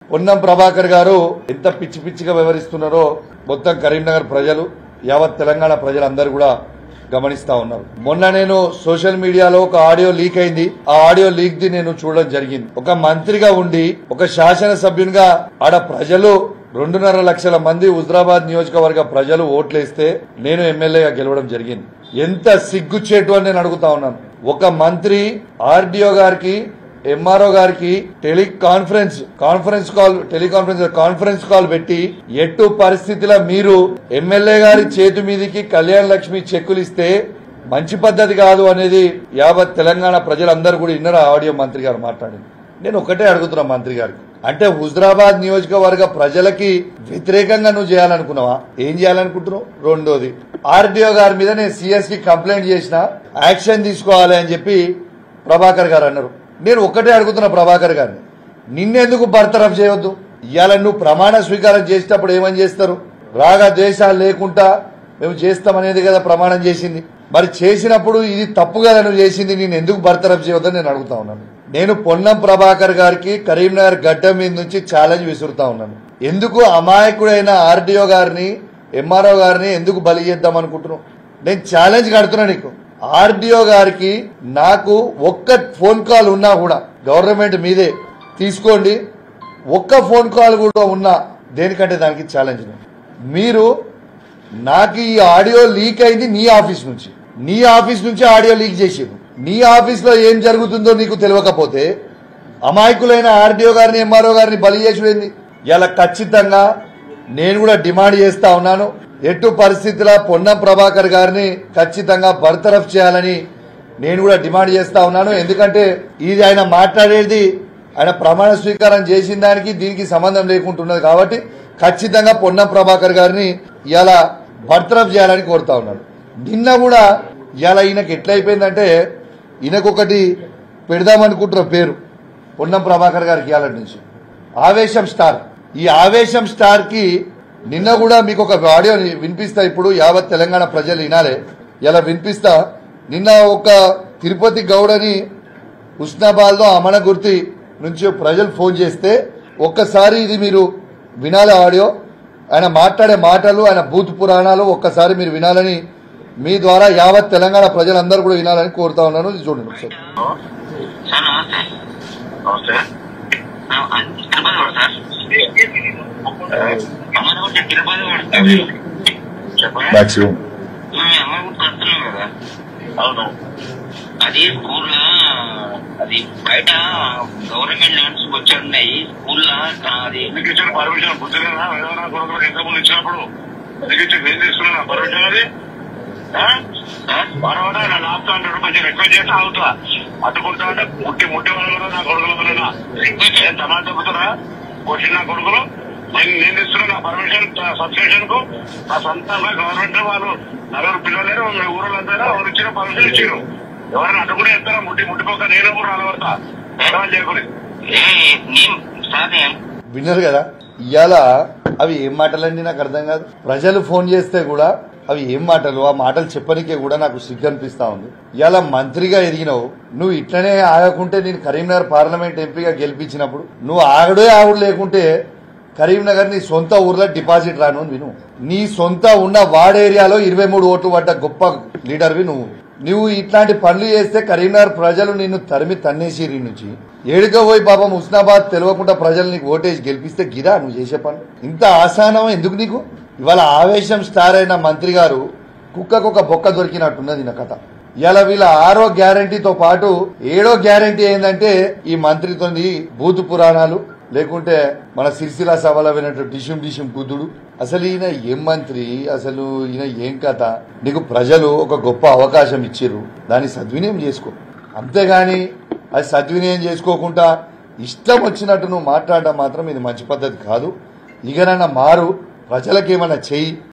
పొన్నం ప్రభాకర్ గారు ఎంత పిచ్చి పిచ్చిగా వ్యవహరిస్తున్నారో మొత్తం కరీంనగర్ ప్రజలు యావత్ తెలంగాణ ప్రజలందరూ కూడా గమనిస్తా ఉన్నారు మొన్న నేను సోషల్ మీడియాలో ఒక ఆడియో లీక్ అయింది ఆ ఆడియో లీక్ ది నేను చూడడం జరిగింది ఒక మంత్రిగా ఉండి ఒక శాసన సభ్యునిగా ఆడ ప్రజలు రెండున్నర లక్షల మంది హుజరాబాద్ నియోజకవర్గ ప్రజలు ఓట్లేస్తే నేను ఎమ్మెల్యేగా గెలవడం జరిగింది ఎంత సిగ్గుచేటు అని నేను అడుగుతా ఉన్నాను ఒక మంత్రి ఆర్డీఓ గారికి ఎంఆర్ఓ గారికి teleconference conference call teleconference conference call పెట్టి ఎట్టు పరిస్థితిలో మీరు ఎమ్మెల్యే గారి చేతి మీదకి కళ్యాణ లక్ష్మి చెక్కులు ఇస్తే మంచి పద్ధతి కాదు అనేది యావత్ తెలంగాణ ప్రజలందరూ కూడా ఇన్నర ఆడియో మంత్రి గారు మాట్లాడింది నేను ఒకటే అడుగుతున్నా మంత్రి గారికి అంటే హుజరాబాద్ నియోజకవర్గ ప్రజలకి వ్యతిరేకంగా నువ్వు చేయాలనుకున్నావా ఏం చేయాలనుకుంటున్నావు రెండోది ఆర్డీఓ గారి మీద నేను సిఎస్ కి కంప్లైంట్ చేసిన యాక్షన్ తీసుకోవాలి అని చెప్పి ప్రభాకర్ గారు అన్నారు నేను ఒక్కటే అడుగుతున్నా ప్రభాకర్ గారిని నిన్నెందుకు బర్తరఫ్ చేయొద్దు ఇవాళ నువ్వు ప్రమాణ స్వీకారం చేసేటప్పుడు ఏమని చేస్తారు రాగా దేశాలు లేకుండా మేము చేస్తామనేది కదా ప్రమాణం చేసింది మరి చేసినప్పుడు ఇది తప్పు కదా నువ్వు చేసింది నేను ఎందుకు బర్తరఫ్ చేయొద్దని నేను అడుగుతా ఉన్నాను నేను పొన్నం ప్రభాకర్ గారికి కరీంనగర్ గడ్డ మీద నుంచి ఛాలెంజ్ విసురుతా ఉన్నాను ఎందుకు అమాయకుడైన ఆర్డీఓ గారిని ఎంఆర్ఓ గారిని ఎందుకు బలి చేద్దాం అనుకుంటున్నావు నేను ఛాలెంజ్ కడుతున్నా నీకు ఆర్డీఓ గారికి నాకు ఒక్క ఫోన్ కాల్ ఉన్నా కూడా గవర్నమెంట్ మీదే తీసుకోండి ఒక్క ఫోన్ కాల్ కూడా ఉన్నా దేనికంటే దానికి ఛాలెంజ్ మీరు నాకు ఈ ఆడియో లీక్ అయింది నీ ఆఫీస్ నుంచి నీ ఆఫీస్ నుంచి ఆడియో లీక్ చేసారు నీ ఆఫీస్ లో ఏం జరుగుతుందో నీకు తెలియకపోతే అమాయకులైన ఆర్డీఓ గారిని ఎంఆర్ఓ గారిని బలి చేసిపోయింది ఇలా ఖచ్చితంగా నేను కూడా డిమాండ్ చేస్తా ఉన్నాను ఎటు పరిస్థితుల పొన్నం ప్రభాకర్ గారిని ఖచ్చితంగా బర్తరఫ్ చేయాలని నేను కూడా డిమాండ్ చేస్తా ఉన్నాను ఎందుకంటే ఇది ఆయన మాట్లాడేది ఆయన ప్రమాణ స్వీకారం చేసిన దానికి దీనికి సంబంధం లేకుంటున్నది కాబట్టి ఖచ్చితంగా పొన్నం ప్రభాకర్ గారిని ఇలా బర్తరఫ్ చేయాలని కోరుతా ఉన్నాను నిన్న కూడా ఇలా ఈయనకి ఎట్లయిపోయిందంటే ఈయనకొకటి పెడదామనుకుంటున్న పేరు పొన్నం ప్రభాకర్ గారికి ఇవాళ నుంచి ఆవేశం స్టార్ ఈ ఆవేశం స్టార్ కి నిన్న కూడా మీకు ఒక ఆడియో వినిపిస్తా ఇప్పుడు యావత్ తెలంగాణ ప్రజలు వినాలే ఇలా వినిపిస్తా నిన్న ఒక తిరుపతి గౌడని హుస్నాబాద్ లో అమనగుర్తి నుంచి ప్రజలు ఫోన్ చేస్తే ఒక్కసారి ఇది మీరు వినాలి ఆడియో ఆయన మాట్లాడే మాటలు ఆయన బూత్ పురాణాలు ఒక్కసారి మీరు వినాలని మీ ద్వారా యావత్ తెలంగాణ ప్రజలందరూ కూడా వినాలని కోరుతా ఉన్నాను ఇది చూడండి ఒకసారి సార్ నమస్తే నమస్తే ఆ, అన్- తిరుపతి వాడు సార్ అమ్మాయి కూడా తిరుపతి వాడు సార్ చెప్పండి మ్యాక్సిమం మీ అమ్మాయి కూడా కడుతున్నాం కదా అవును అది స్కూల్లో అది బయట గవర్నమెంట్ ల్యాండ్స్ వచ్చి ఉన్నాయి స్కూల్లో అది ఎందుకు ఇచ్చిన పర్మిషన్ గుర్తులేదా వేదన కొడుకులకు ఎంత ముందు ఇచ్చినప్పుడు ఎందుకు ఇచ్చి ఏం తీసుకున్నా పర్మిషన్ అది సార్ వాడవాడ నా లాస్ట్ హండ్రెడ్ కొంచెం రిక్వెస్ట్ చేస్తా అవుతా అట్టుకుంటా అంటే ముట్టి ముట్టి వాళ్ళు కూడా నా కొడుకుల వల్ల ఏం తమాషా చెబుతారా వచ్చిన నా కొడుకులు నేను నేను ఇస్తున్నా నా పర్మిషన్ సబ్స్టేషన్ కు నా సొంతంగా గవర్నమెంట్ వాళ్ళు నలుగురు పిల్లలేరు ఊరులంతా ఎవరు ఇచ్చిన పర్మిషన్ ఇచ్చారు ఎవరైనా అడ్డుకునే ఇస్తారా ముట్టి ముట్టిపోక నేను కూడా అలవడతా ఎడవని చేయకూడదు ఏ నేను సార్ నేను విన్నారు కదా ఇవాళ అవి ఏం మాటలండి నాకు అర్థం కాదు ప్రజలు ఫోన్ చేస్తే కూడా అవి ఏం మాటలు ఆ మాటలు చెప్పనికే కూడా నాకు సిగ్గు అనిపిస్తా ఉంది ఇవాళ మంత్రిగా ఎదిగినావు నువ్వు ఇట్లనే ఆగకుంటే నేను కరీంనగర్ పార్లమెంట్ ఎంపీగా గెలిపించినప్పుడు నువ్వు ఆగడే ఆగుడు లేకుంటే కరీంనగర్ నీ సొంత ఊర్లో డిపాజిట్ రాను అని విను నీ సొంత ఉన్న వార్డ్ ఏరియాలో ఇరవై మూడు ఓట్లు పడ్డ గొప్ప లీడర్వి నువ్వు నువ్వు ఇట్లాంటి పనులు చేస్తే కరీంనగర్ ప్రజలు నిన్ను తరిమి తన్నేసి నుంచి ఏడుగా పోయి పాపం హుస్నాబాద్ తెలియకుండా ప్రజలు నీకు ఓటేసి గెలిపిస్తే గిరా నువ్వు చేసే పని ఇంత ఆసానం ఎందుకు నీకు ఇవాళ ఆవేశం స్టార్ అయిన మంత్రి గారు కుక్కకు ఒక బొక్క దొరికినట్టున్నది నా కథ ఇలా వీళ్ళ ఆరో గ్యారంటీతో పాటు ఏడో గ్యారంటీ ఏంటంటే ఈ మంత్రితోని బూతు పురాణాలు లేకుంటే మన సిరిసిల్ల సభలో వినట్టు డిషుం డిషుం కుదుడు అసలు ఈయన ఏం మంత్రి అసలు ఈయన ఏం కథ నీకు ప్రజలు ఒక గొప్ప అవకాశం ఇచ్చిర్రు దాన్ని సద్వినియోగం చేసుకో అంతేగాని అది సద్వినియోగం చేసుకోకుండా ఇష్టం వచ్చినట్టు నువ్వు మాట్లాడడం మాత్రం ఇది మంచి పద్ధతి కాదు ఇకనన్నా మారు ప్రజలకు ఏమన్నా చెయ్యి